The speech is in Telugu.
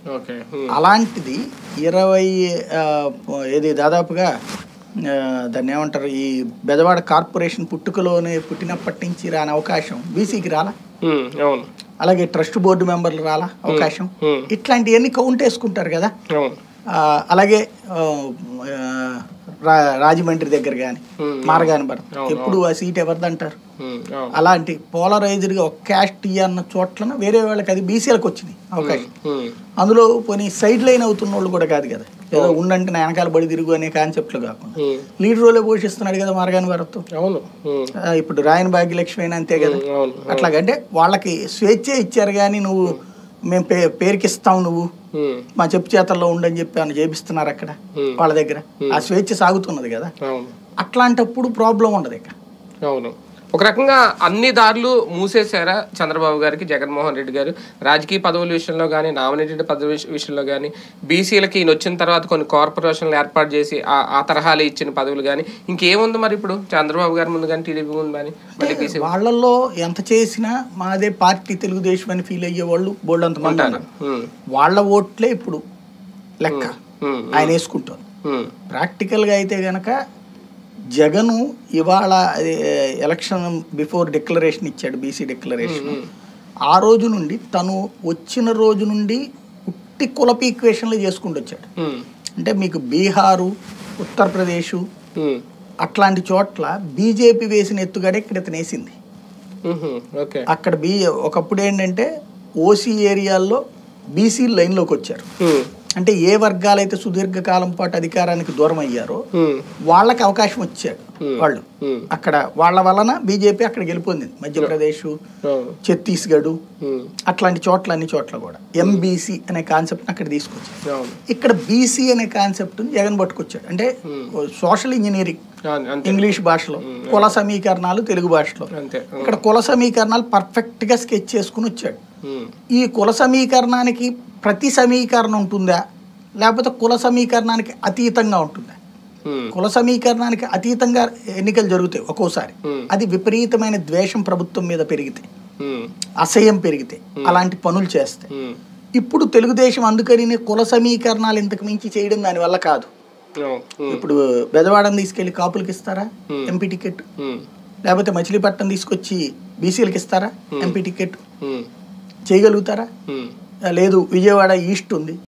ఓకే ఉమ్. అలాంటిది ఇరవై ఆ, ఏది దాదాపుగా ఆ, దాన్ని ఏమంటారు ఈ బెదవాడ కార్పొరేషన్ పుట్టుకలోనే పుట్టినప్పటి నుంచి రాని అవకాశం బీసీకి రాలా ఉమ్, అవును అలాగే ట్రస్ట్ బోర్డు మెంబర్లు రాలా అవకాశం ఉమ్, ఇట్లాంటివన్నీ కౌంట్ వేసుకుంటారు కదా అవును ఆ, అలాగే ఆ, ఆ, రా- రాజమండ్రి దగ్గర కానీ ఉమ్, మారగాని భరత్ అవును, ఎప్పుడు ఆ సీట్ ఎవరిది అంటారు ఉమ్, అవును అలాంటి పోలరైజ్డ్గా ఒక క్యాస్ట్ అన్న చోట్లన వేరే వాళ్ళకి అది బీసీలకు వచ్చింది అవకాశం ఉమ్, అందులో పోనీ సైడ్ లైన్ అవుతున్న వాళ్ళు కూడా కాదు కదా ఏదో ఉండంటే నా వెనకాల బడి తిరుగు అనే కాన్సెప్ట్లు కాకుండా ఉమ్, లీడ్ రోలే పోషిస్తున్నాడు కదా మార్గాని భరత్ అవును ఉమ్, ఆ, ఇప్పుడు రాయని భాగ్యలక్ష్మి అయినా అంతే కదా ఉమ్, అవును అట్లాగంటే వాళ్ళకి స్వేచ్ఛే ఇచ్చారు కానీ నువ్వు మేము పే పేరుకి ఇస్తాం నువ్వు ఉమ్, మా చెప్పు చేతల్లో ఉండని చెప్పి అని చేపిస్తున్నారు అక్కడ ఉమ్, వాళ్ళ దగ్గర ఆ స్వేచ్ఛ సాగుతున్నది కదా అవును అట్లాంటప్పుడు ప్రాబ్లం ఉండదు ఇక అవును ఒక రకంగా అన్ని దారులు మూసేశారా చంద్రబాబు గారికి జగన్మోహన్ రెడ్డి గారు రాజకీయ పదవుల విషయంలో కానీ నామినేటెడ్ పదవి విష- విషయంలో కానీ బీసీలకి ఈయన వచ్చిన తర్వాత కొన్ని కార్పొరేషన్లు ఏర్పాటు చేసి ఆ ఆ తరహాలు ఇచ్చిన పదవులు కానీ ఇంకేముంది మరి ఇప్పుడు చంద్రబాబు గారి ముందు కానీ టీడీపీ ముందు కానీ మళ్ళీ బీసీ వాళ్ళల్లో ఎంత చేసినా మాదే పార్టీ తెలుగుదేశం అని ఫీల్ అయ్యే వాళ్ళు బోల్డ్ అంతమంది ఉంటారు ఉన్నారు ఉమ్, వాళ్ళ ఓట్లే ఇప్పుడు లెక్క ఉమ్, ఆయన వేసుకుంటారు ఉమ్, ప్రాక్టికల్గా అయితే గనక జగను ఇవాళ అది, ఎలక్షన్ బిఫోర్ డిక్లరేషన్ ఇచ్చాడు బీసీ డిక్లరేషన్ ఉమ్, ఆ రోజు నుండి తను వచ్చిన రోజు నుండి ఉట్టి కులపి ఈక్వేషన్లు చేసుకుంటూ వచ్చాడు ఉమ్, అంటే మీకు బీహారు ఉత్తరప్రదేశ్ ఉమ్, అట్లాంటి చోట్ల బీజేపీ వేసిన ఎత్తుగడే ఇక్కడ ఇతను వేసింది ఉమ్, ఓకే అక్కడ బీ ఒకప్పుడు ఏంటంటే ఓసీ ఏరియాల్లో బీసీ లైన్లోకి వచ్చారు ఉమ్, అంటే ఏ వర్గాలైతే సుదీర్ఘకాలం పాటు అధికారానికి దూరం అయ్యారో ఉమ్, వాళ్ళకి అవకాశం వచ్చాడు Hmm. వాళ్ళు ఉమ్, అక్కడ వాళ్ళ వలన బీజేపీ అక్కడ గెలిపొందింది మధ్యప్రదేశ్ అవును ఛత్తీస్గఢ్ ఉమ్, అట్లాంటి చోట్ల అన్ని చోట్ల కూడా ఎంబీసీ అనే కాన్సెప్ట్ అక్కడ తీసుకొచ్చాడు అవును ఇక్కడ బీసీ అనే కాన్సెప్ట్ జగన్ పట్టుకొచ్చాడు అంటే సోషల్ ఇంజనీరింగ్ అవును, అంతే ఇంగ్లీష్ భాషలో కుల సమీకరణాలు తెలుగు భాషలో అంతే ఇక్కడ కుల సమీకరణాలు పర్ఫెక్ట్ గా స్కెచ్ చేసుకుని వచ్చాడు ఉమ్, ఈ కుల సమీకరణానికి ప్రతి సమీకరణం ఉంటుందా లేకపోతే కుల సమీకరణానికి అతీతంగా ఉంటుందా ఉమ్, కుల సమీకరణానికి అతీతంగా ఎన్నికలు జరుగుతాయి ఒక్కోసారి Hmm. అది విపరీతమైన ద్వేషం ప్రభుత్వం మీద పెరిగితే ఉమ్, అసహ్యం పెరిగితే అలాంటి పనులు చేస్తే ఉమ్, ఇప్పుడు తెలుగుదేశం అందుకని కుల సమీకరణాలు ఇంతకు మించి చేయడం దానివల్ల కాదు అవును, ఉమ్, ఇప్పుడు బెదవాడని తీసుకెళ్లి కాపులకి ఇస్తారా Hmm. ఎంపీ టికెట్ ఉమ్, లేకపోతే మచిలీపట్నం తీసుకొచ్చి బీసీలకి ఇస్తారా ఎంపీ టికెట్ ఉమ్, చేయగలుగుతారా ఉమ్. లేదు విజయవాడ ఈస్ట్ ఉంది